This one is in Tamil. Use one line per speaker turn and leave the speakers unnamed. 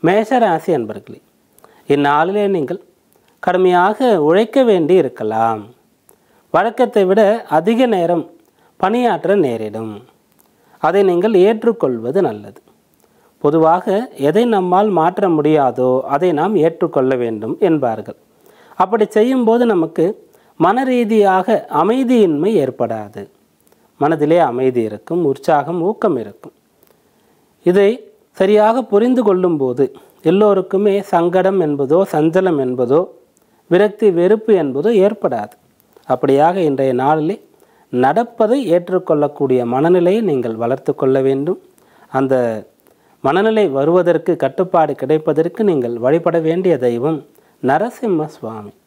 மேஷராசி அன்பர்களே இந்நாளிலே நீங்கள் கடுமையாக உழைக்க வேண்டி இருக்கலாம் வழக்கத்தை விட அதிக நேரம் பணியாற்ற நேரிடும் அதை நீங்கள் ஏற்றுக்கொள்வது நல்லது பொதுவாக எதை நம்மால் மாற்ற முடியாதோ அதை நாம் ஏற்றுக்கொள்ள வேண்டும் என்பார்கள் அப்படி செய்யும்போது நமக்கு மன ரீதியாக அமைதியின்மை ஏற்படாது மனதிலே அமைதி இருக்கும் உற்சாகம் ஊக்கம் இருக்கும் இதை சரியாக புரிந்து கொள்ளும்போது எல்லோருக்குமே சங்கடம் என்பதோ சஞ்சலம் என்பதோ விரக்தி வெறுப்பு என்பதோ ஏற்படாது அப்படியாக இன்றைய நாளிலே நடப்பதை ஏற்றுக்கொள்ளக்கூடிய மனநிலையை நீங்கள் வளர்த்து கொள்ள வேண்டும் அந்த மனநிலை வருவதற்கு கட்டுப்பாடு கிடைப்பதற்கு நீங்கள் வழிபட வேண்டிய தெய்வம் நரசிம்ம சுவாமி